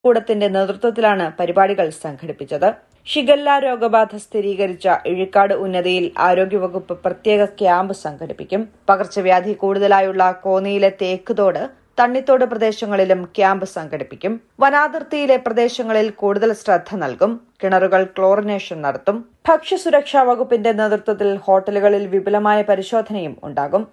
കൂടത്തിന്റെ നേതൃത്വത്തിലാണ് പരിപാടികൾ സംഘടിപ്പിച്ചത് ഷിഗല്ല രോഗബാധ സ്ഥിരീകരിച്ച ഇഴിക്കാട് ഉന്നതിയിൽ ആരോഗ്യവകുപ്പ് പ്രത്യേക ക്യാമ്പ് സംഘടിപ്പിക്കും പകർച്ചവ്യാധി കൂടുതലായുള്ള കോന്നിയിലെ തേക്കുതോട് തണ്ണിത്തോട് പ്രദേശങ്ങളിലും ക്യാമ്പ് സംഘടിപ്പിക്കും വനാതിർത്തിയിലെ പ്രദേശങ്ങളിൽ കൂടുതൽ ശ്രദ്ധ നൽകും കിണറുകൾ ക്ലോറിനേഷൻ നടത്തും ഭക്ഷ്യസുരക്ഷാ വകുപ്പിന്റെ നേതൃത്വത്തിൽ ഹോട്ടലുകളിൽ വിപുലമായ പരിശോധനയും ഉണ്ടാകും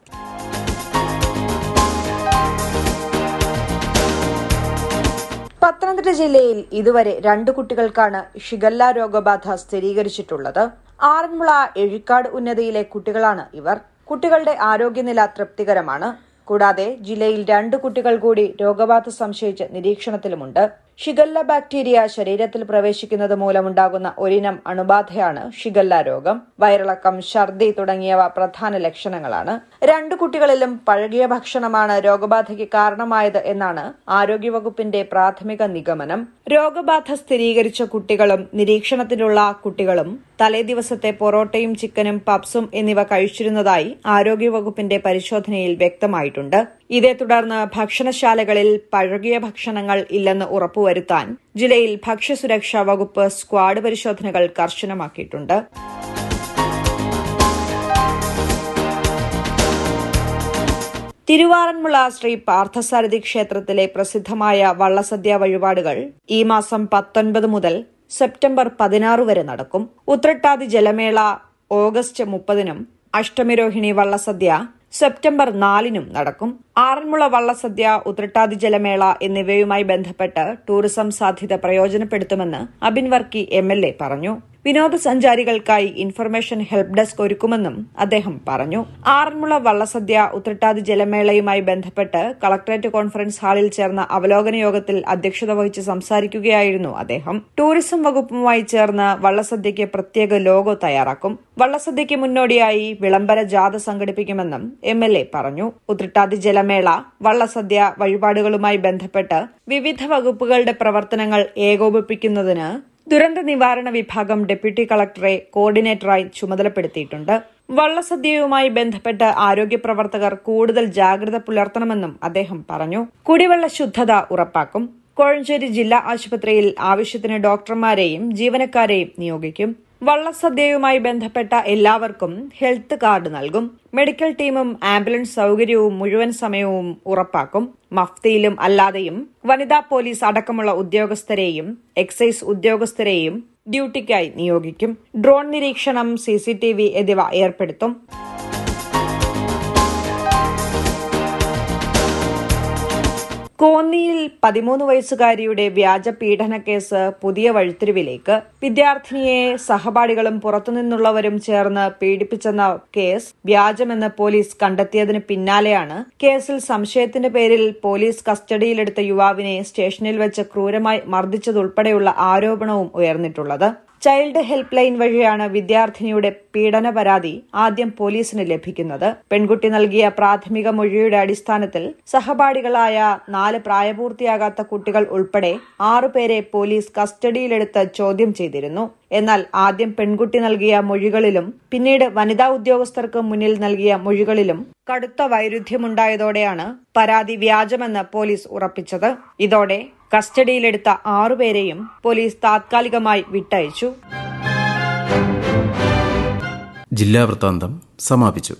പത്തനംതിട്ട ജില്ലയിൽ ഇതുവരെ രണ്ട് കുട്ടികൾക്കാണ് ഷിഗല്ല രോഗബാധ സ്ഥിരീകരിച്ചിട്ടുള്ളത് ആറന്മുള എഴിക്കാട് ഉന്നതിയിലെ കുട്ടികളാണ് ഇവർ കുട്ടികളുടെ ആരോഗ്യനില തൃപ്തികരമാണ് കൂടാതെ ജില്ലയിൽ രണ്ട് കുട്ടികൾ കൂടി രോഗബാധ സംശയിച്ച് നിരീക്ഷണത്തിലുമുണ്ട് ഷിഗല്ല ബാക്ടീരിയ ശരീരത്തിൽ പ്രവേശിക്കുന്നത് മൂലമുണ്ടാകുന്ന ഒരിനം അണുബാധയാണ് ഷിഗല്ല രോഗം വയറിളക്കം ഛർദി തുടങ്ങിയവ പ്രധാന ലക്ഷണങ്ങളാണ് രണ്ടു കുട്ടികളിലും പഴകിയ ഭക്ഷണമാണ് രോഗബാധയ്ക്ക് കാരണമായത് എന്നാണ് ആരോഗ്യവകുപ്പിന്റെ പ്രാഥമിക നിഗമനം രോഗബാധ സ്ഥിരീകരിച്ച കുട്ടികളും നിരീക്ഷണത്തിലുള്ള കുട്ടികളും തലേ ദിവസത്തെ പൊറോട്ടയും ചിക്കനും പപ്സും എന്നിവ കഴിച്ചിരുന്നതായി ആരോഗ്യവകുപ്പിന്റെ പരിശോധനയിൽ വ്യക്തമായിട്ടുണ്ട് ഇതേ തുടർന്ന് ഭക്ഷണശാലകളിൽ പഴകിയ ഭക്ഷണങ്ങൾ ഇല്ലെന്ന് ഉറപ്പുവരുത്താൻ ജില്ലയിൽ ഭക്ഷ്യസുരക്ഷാ വകുപ്പ് സ്ക്വാഡ് പരിശോധനകൾ കർശനമാക്കിയിട്ടുണ്ട് തിരുവാറന്മുള ശ്രീ പാർത്ഥസാരഥി ക്ഷേത്രത്തിലെ പ്രസിദ്ധമായ വള്ളസദ്യ വഴിപാടുകൾ ഈ മാസം പത്തൊൻപത് മുതൽ സെപ്റ്റംബർ പതിനാറ് വരെ നടക്കും ഉത്രട്ടാതി ജലമേള ഓഗസ്റ്റ് മുപ്പതിനും അഷ്ടമിരോഹിണി വള്ളസദ്യ സെപ്റ്റംബർ നാലിനും നടക്കും ആറന്മുള വള്ളസദ്യ ഉത്രട്ടാതി ജലമേള എന്നിവയുമായി ബന്ധപ്പെട്ട് ടൂറിസം സാധ്യത പ്രയോജനപ്പെടുത്തുമെന്ന് Abin Varkey M L A പറഞ്ഞു വിനോദസഞ്ചാരികൾക്കായി ഇൻഫർമേഷൻ ഹെൽപ്പ് ഡെസ്ക് ഒരുക്കുമെന്നും അദ്ദേഹം പറഞ്ഞു ആറന്മുള വള്ളസദ്യ ഉത്രട്ടാതി ജലമേളയുമായി ബന്ധപ്പെട്ട് കളക്ടറേറ്റ് കോൺഫറൻസ് ഹാളിൽ ചേർന്ന അവലോകന യോഗത്തിൽ അധ്യക്ഷത വഹിച്ച് സംസാരിക്കുകയായിരുന്നു അദ്ദേഹം ടൂറിസം വകുപ്പുമായി ചേർന്ന് വള്ളസദ്യയ്ക്ക് പ്രത്യേക ലോഗോ തയ്യാറാക്കും വള്ളസദ്യയ്ക്ക് മുന്നോടിയായി വിളംബര ജാഥ സംഘടിപ്പിക്കുമെന്നും എം എൽ എ പറഞ്ഞു ഉത്രട്ടാതി ജലമേള വള്ളസദ്യ വഴിപാടുകളുമായി ബന്ധപ്പെട്ട് വിവിധ വകുപ്പുകളുടെ പ്രവർത്തനങ്ങൾ ഏകോപിപ്പിക്കുന്നതിന് ദുരന്ത നിവാരണ വിഭാഗം ഡെപ്യൂട്ടി കളക്ടറെ കോർഡിനേറ്ററായി ചുമതലപ്പെടുത്തിയിട്ടുണ്ട് വള്ളസദ്യയുമായി ബന്ധപ്പെട്ട് ആരോഗ്യ പ്രവർത്തകർ കൂടുതൽ ജാഗ്രത പുലർത്തണമെന്നും അദ്ദേഹം പറഞ്ഞു കുടിവെള്ള ശുദ്ധത ഉറപ്പാക്കും കോഴഞ്ചേരി ജില്ലാ ആശുപത്രിയിൽ ആവശ്യത്തിന് ഡോക്ടർമാരെയും ജീവനക്കാരെയും നിയോഗിക്കും വള്ളസദ്യയുമായി ബന്ധപ്പെട്ട എല്ലാവർക്കും ഹെൽത്ത് കാർഡ് നൽകും മെഡിക്കൽ ടീമും ആംബുലൻസ് സൌകര്യവും മുഴുവൻ സമയവും ഉറപ്പാക്കും മഫ്തിയിലും അല്ലാതെയും വനിതാ പോലീസ് അടക്കമുള്ള ഉദ്യോഗസ്ഥരെയും എക്സൈസ് ഉദ്യോഗസ്ഥരെയും ഡ്യൂട്ടിക്കായി നിയോഗിക്കും ഡ്രോൺ നിരീക്ഷണം സിസിടിവി എന്നിവ ഏർപ്പെടുത്തും കോന്നിയിൽ പതിമൂന്ന് വയസ്സുകാരിയുടെ വ്യാജ പീഡന കേസ് പുതിയ വഴിത്തിരിവിലേക്ക് വിദ്യാർത്ഥിനിയെ സഹപാഠികളും പുറത്തുനിന്നുള്ളവരും ചേർന്ന് പീഡിപ്പിച്ചെന്ന കേസ് വ്യാജമെന്ന് പോലീസ് കണ്ടെത്തിയതിന് പിന്നാലെയാണ് കേസിൽ സംശയത്തിന്റെ പേരിൽ പോലീസ് കസ്റ്റഡിയിലെടുത്ത യുവാവിനെ സ്റ്റേഷനിൽ വെച്ച് ക്രൂരമായി മർദ്ദിച്ചതുൾപ്പെടെയുള്ള ആരോപണവും ഉയർന്നിട്ടുള്ളത് ചൈൽഡ് ഹെൽപ്പ് ലൈൻ വഴിയാണ് വിദ്യാർത്ഥിനിയുടെ പീഡന പരാതി ആദ്യം പോലീസിന് ലഭിക്കുന്നത് പെൺകുട്ടി നൽകിയ പ്രാഥമിക മൊഴിയുടെ അടിസ്ഥാനത്തിൽ സഹപാഠികളായ നാല് പ്രായപൂർത്തിയാകാത്ത കുട്ടികൾ ഉൾപ്പെടെ ആറുപേരെ പോലീസ് കസ്റ്റഡിയിലെടുത്ത് ചോദ്യം ചെയ്തിരുന്നു എന്നാൽ ആദ്യം പെൺകുട്ടി നൽകിയ മൊഴികളിലും പിന്നീട് വനിതാ ഉദ്യോഗസ്ഥർക്ക് മുന്നിൽ നൽകിയ മൊഴികളിലും കടുത്ത വൈരുദ്ധ്യമുണ്ടായതോടെയാണ് പരാതി വ്യാജമെന്ന് പോലീസ് ഉറപ്പിച്ചത് ഇതോടെ കസ്റ്റഡിയിലെടുത്ത ആറുപേരെയും പോലീസ് താത്കാലികമായി വിട്ടയച്ചു ജില്ലാ വൃത്താന്തം സമാപിച്ചു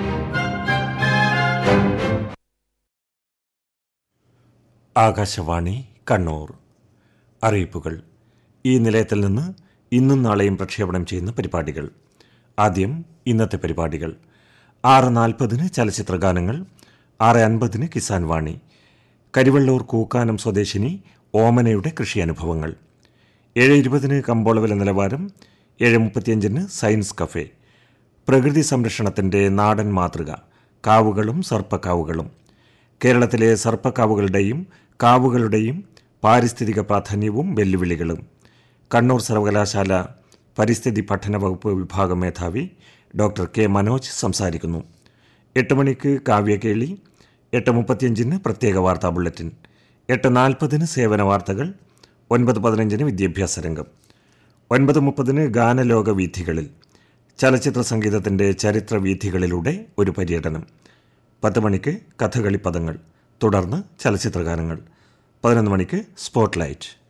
ആകാശവാണി കണ്ണൂർ അറിയിപ്പുകൾ ഈ നിലയത്തിൽ നിന്ന് ഇന്നും നാളെയും പ്രക്ഷേപണം ചെയ്യുന്ന പരിപാടികൾ ആദ്യം ഇന്നത്തെ പരിപാടികൾ ആറ് നാൽപ്പതിന് ചലച്ചിത്ര ഗാനങ്ങൾ ആറ് അൻപതിന് കിസാൻ വാണി കരിവള്ളൂർ കൂക്കാനം സ്വദേശിനി ഓമനയുടെ കൃഷി അനുഭവങ്ങൾ ഏഴ് ഇരുപതിന് കമ്പോളവില നിലവാരം ഏഴ് മുപ്പത്തിയഞ്ചിന് സയൻസ് കഫേ പ്രകൃതി സംരക്ഷണത്തിൻ്റെ നാടൻ മാതൃക കാവുകളും സർപ്പക്കാവുകളും കേരളത്തിലെ സർപ്പക്കാവുകളുടെയും കാവുകളുടെയും പാരിസ്ഥിതിക പ്രാധാന്യവും വെല്ലുവിളികളും കണ്ണൂർ സർവകലാശാല പരിസ്ഥിതി പഠന വകുപ്പ് വിഭാഗം മേധാവി ഡോക്ടർ കെ മനോജ് സംസാരിക്കുന്നു എട്ട് മണിക്ക് കാവ്യകേളി എട്ട് മുപ്പത്തിയഞ്ചിന് പ്രത്യേക വാർത്താ ബുള്ളറ്റിൻ എട്ട് നാൽപ്പതിന് സേവന വാർത്തകൾ ഒൻപത് പതിനഞ്ചിന് വിദ്യാഭ്യാസ രംഗം ഒൻപത് മുപ്പതിന് ഗാനലോക വീഥികളിൽ ചലച്ചിത്ര സംഗീതത്തിൻ്റെ ചരിത്ര വീഥികളിലൂടെ ഒരു പര്യടനം പത്ത് മണിക്ക് കഥകളി പദങ്ങൾ തുടർന്ന് ചലച്ചിത്രഗാനങ്ങൾ പതിനൊന്ന് മണിക്ക് സ്പോട്ട്ലൈറ്റ്